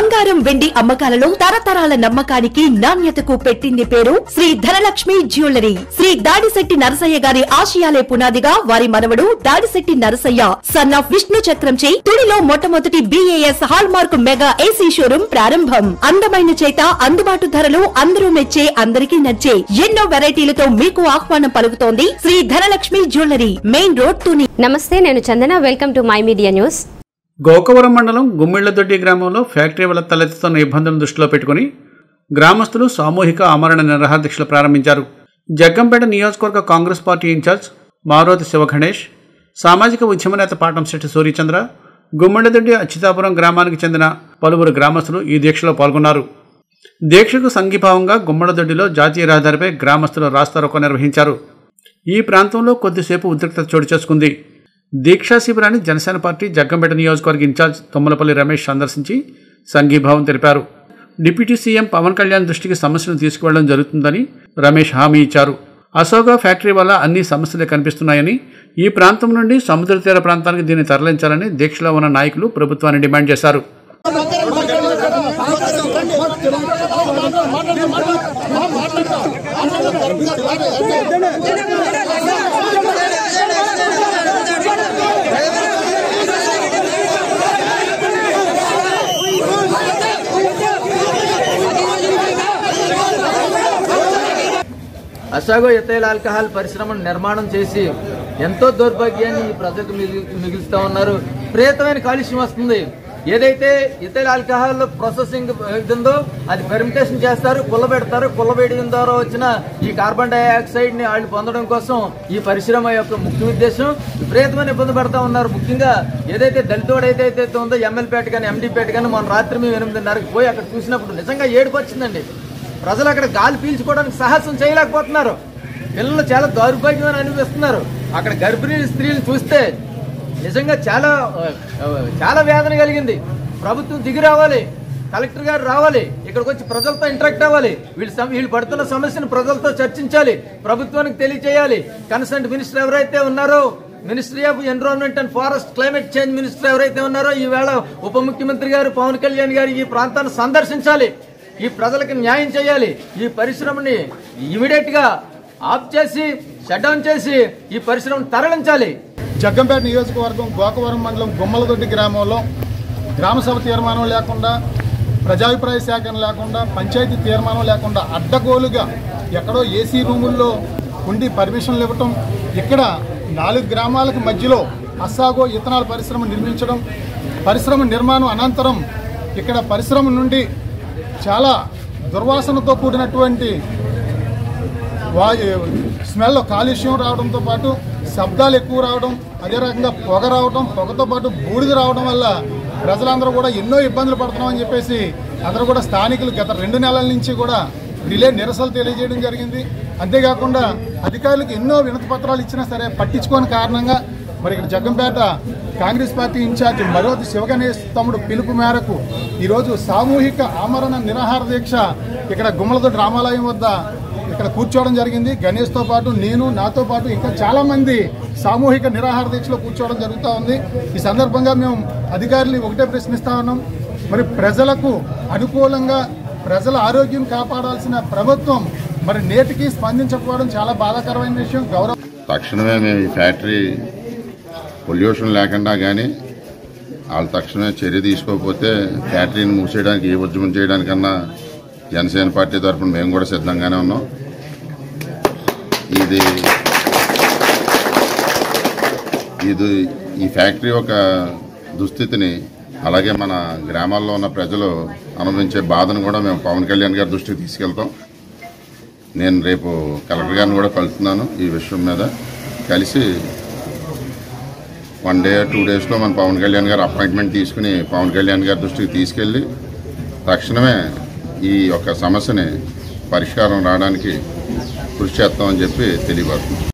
బంగారం వెండి అమ్మకాలలో తరతరాల నమ్మకానికి నాణ్యతకు పెట్టింది పేరు శ్రీ ధనలక్ష్మి జ్యువెలరీ శ్రీ దాడిశెట్టి నరసయ్య గారి ఆశయాలే పునాదిగా వారి మనవడు దాడిశెట్టి నరసయ్య సన్ ఆఫ్ విష్ణు చక్రంచే తుడిలో మొట్టమొదటి BIS hallmark mega AC showroom ప్రారంభం అందమైన చేత అందుబాటు ధరలు అందరూ మెచ్చే అందరికీ నచ్చే ఎన్నో వెరైటీలతో మీకు ఆహ్వానం పలుకుతోంది Shri Dhanalakshmi jewellery main road Tuni నమస్తే నేను Chandana welcome to my media news Gokavaram మండలం గుమ్మిళ్లదొడ్డి గ్రామంలో ఫ్యాక్టరీ వల్ల తలెత్తుతున్న ఇబ్బందులను దృష్టిలో పెట్టుకుని గ్రామస్తులు సామూహిక ఆమరణ నిరాహారదీక్షలు ప్రారంభించారు జగ్గంపేట నియోజకవర్గ కాంగ్రెస్ పార్టీ ఇన్ఛార్జ్ మారోతి శివగణేష్ సామాజిక ఉద్యమ నేత పాటంశెట్టి సూర్యచంద్ర గుమ్మిళ్లదొడ్డి అచ్యుతాపురం గ్రామానికి చెందిన పలువురు గ్రామస్తులు ఈ దీక్షలో పాల్గొన్నారు దీక్షకు సంఘీభావంగా గుమ్మడదొడ్డిలో జాతీయ రహదారిపై గ్రామస్తులు రాస్తారోకో నిర్వహించారు ఈ ప్రాంతంలో కొద్దిసేపు ఉద్రిక్తత చోటు చేసుకుంది దీక్షా శిబిరాన్ని జనసేన పార్టీ జగ్గంపేట నియోజకవర్గ ఇన్ఛార్జ్ తుమ్మలపల్లి రమేష్ సందర్శించి సంఘీభావం తెలిపారు డిప్యూటీ సీఎం పవన్ కళ్యాణ్ దృష్టికి సమస్యను తీసుకువెళ్లడం జరుగుతుందని రమేష్ హామీ ఇచ్చారు అశోక ఫ్యాక్టరీ వల్ల అన్ని సమస్యలే కనిపిస్తున్నాయని ఈ ప్రాంతం నుండి సముద్ర తీర ప్రాంతానికి దీన్ని తరలించాలని దీక్షలో ఉన్న నాయకులు ప్రభుత్వాన్ని డిమాండ్ చేశారు అసాగో ఎథైల్ ఆల్కహాల్ పరిశ్రమను నిర్మాణం చేసి ఎంతో దౌర్భాగ్యాన్ని ఈ ప్రజలకు మిగిలి మిగులుస్తూ ఉన్నారు విపరీతమైన కాలుష్యం వస్తుంది ఏదైతే ఇథైల్ ఆల్కహాల్ ప్రాసెసింగ్ ఇది ఉందో అది ఫెర్మిటేషన్ చేస్తారు కుల్లబెడతారు కుల్లబెడిన ద్వారా వచ్చిన ఈ కార్బన్ డైఆక్సైడ్ ని వాళ్ళు పొందడం కోసం ఈ పరిశ్రమ యొక్క ముఖ్య ఉద్దేశం విపరీతమైన ఇబ్బంది పడతా ఉన్నారు ముఖ్యంగా ఏదైతే దళితోడు ఏదైతే ఉందో ఎమ్మెల్పేట కానీ ఎండీపేట కానీ మన రాత్రి మేము ఎనిమిదిన్నరకు పోయి అక్కడ చూసినప్పుడు నిజంగా ఏడుపు వచ్చిందండి ప్రజలు అక్కడ గాలి పీల్చుకోవడానికి సాహసం చేయలేకపోతున్నారు పిల్లలు చాలా దౌర్భాగ్యమని అనిపిస్తున్నారు అక్కడ గర్భిణీ స్త్రీలు చూస్తే నిజంగా చాలా ఆ, ఆ, చాలా వేదన కలిగింది ప్రభుత్వం దిగి రావాలి కలెక్టర్ గారు రావాలి ఇక్కడికి వచ్చి ప్రజలతో ఇంటరాక్ట్ అవ్వాలి వీళ్ళు సమ- వీళ్ళు పడుతున్న సమస్యను ప్రజలతో చర్చించాలి ప్రభుత్వానికి తెలియజేయాలి కన్సర్న్ మినిస్టర్ ఎవరైతే ఉన్నారో ministry of environment and forest climate change minister ఎవరైతే ఉన్నారో ఈవేళ ఉప ముఖ్యమంత్రి గారు పవన్ కళ్యాణ్ గారు ఈ ప్రాంతాన్ని సందర్శించాలి ఈ ప్రజలకు న్యాయం చేయాలి ఈ పరిశ్రమని ఇమీడియట్ గా ఆఫ్ చేసి షట్ డౌన్ చేసి ఈ పరిశ్రమను తరలించాలి జగ్గంపేట నియోజకవర్గం గోకవరం మండలం గుమ్మలదొడ్డి గ్రామంలో గ్రామ సభ తీర్మానం లేకుండా ప్రజాభిప్రాయ సేకరణ లేకుండా పంచాయతీ తీర్మానం లేకుండా అడ్డగోలుగా ఎక్కడో ఏసీ రూముల్లో ఉండి పర్మిషన్లు ఇవ్వటం ఇక్కడ నాలుగు గ్రామాలకు మధ్యలో అస్సాగో ఇథనాల్ పరిశ్రమ నిర్మించడం పరిశ్రమ నిర్మాణం అనంతరం ఇక్కడ పరిశ్రమ నుండి చాలా దుర్వాసనతో కూడినటువంటి వాయు స్మెల్ కాలుష్యం రావడంతో పాటు శబ్దాలు ఎక్కువ రావడం అదే రకంగా పొగ రావడం పొగతో పాటు బూడిద రావడం వల్ల ప్రజలందరూ కూడా ఎన్నో ఇబ్బందులు పడుతున్నామని చెప్పేసి అందరూ కూడా స్థానికులు గత రెండు నెలల నుంచి కూడా రిలే నిరసనలు తెలియజేయడం జరిగింది అంతేకాకుండా అధికారులకు ఎన్నో వినతి పత్రాలు ఇచ్చినా సరే పట్టించుకోని కారణంగా మరి ఇక్కడ జగ్గంపేట కాంగ్రెస్ పార్టీ ఇన్ఛార్జి మరోతి శివగణేష్ తమ్ముడు పిలుపు మేరకు ఈరోజు సామూహిక ఆమరణ నిరాహార దీక్ష ఇక్కడ గుమ్మలదొడ్డి రామాలయం వద్ద ఇక్కడ కూర్చోవడం జరిగింది గణేష్తో పాటు నేను నాతో పాటు ఇంకా చాలా మంది సామూహిక నిరాహార దీక్షలో కూర్చోవడం జరుగుతూ ఉంది ఈ సందర్భంగా మేము అధికారులు ఒకటే ప్రశ్నిస్తా ఉన్నాం మరి ప్రజలకు అనుకూలంగా ప్రజల ఆరోగ్యం కాపాడాల్సిన ప్రభుత్వం మరి నేటికి స్పందించకపోవడం చాలా బాధాకరమైన విషయం గౌరవ తక్షణమే మేము ఈ ఫ్యాక్టరీ పొల్యూషన్ లేకుండా కానీ వాళ్ళు తక్షణమే చర్య తీసుకోకపోతే ఫ్యాక్టరీని మూసేయడానికి ఏ ఉద్యమం చేయడానికన్నా జనసేన పార్టీ తరఫున మేము కూడా సిద్ధంగానే ఉన్నాం ఇది ఇది ఈ ఫ్యాక్టరీ ఒక దుస్థితిని అలాగే మన గ్రామాల్లో ఉన్న ప్రజలు అనుభవించే బాధను కూడా మేము పవన్ కళ్యాణ్ గారి దృష్టికి తీసుకెళ్తాం నేను రేపు కలెక్టర్ గారిని కూడా కలుస్తున్నాను ఈ విషయం మీద కలిసి వన్ డే టూ డేస్లో మన పవన్ కళ్యాణ్ గారు అపాయింట్మెంట్ తీసుకుని పవన్ కళ్యాణ్ గారి దృష్టికి తీసుకెళ్ళి తక్షణమే ఈ యొక్క సమస్యని పరిష్కారం రావడానికి కృషి చేస్తామని చెప్పి తెలియపడుతుంది